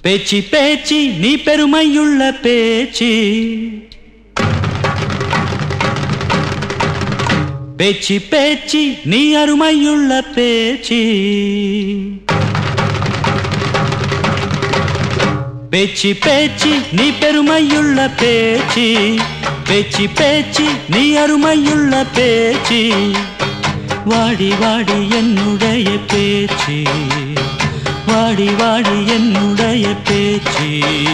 பேச்சு பேச்சு நீ பெருமையுள்ள பேச்சு பேச்சு பேச்சு நீ அருமையுள்ள பேச்சு பேச்சு பேச்சு நீ பெருமையுள்ள பேச்சு பேச்சு பேச்சு நீ அருமையுள்ள பேச்சு வாடி வாடி என்னுடைய பேச்சு வாடி வாடி என்னுடைய பேச்சு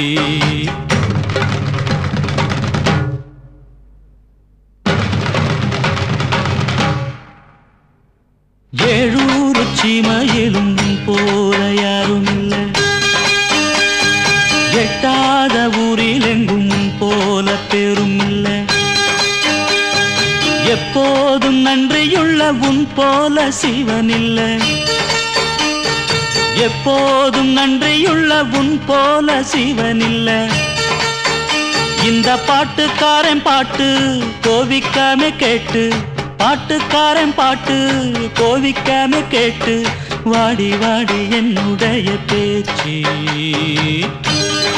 ஏழூர் சீமையிலும் போல யாரும் இல்லை எட்டாத ஊரில் எங்கும் போல பெரும் இல்லை எப்போதும் நன்றியுள்ள உன் போல சிவன் இல்லை எப்போதும் நன்றியுள்ள உன் போல சிவன் இல்லை இந்த பாட்டுக்காரன் பாட்டு கோவிக்காம கேட்டு பாட்டுக்காரன் பாட்டு கோவிக்காம கேட்டு வாடி வாடி என்னுடைய பேச்சு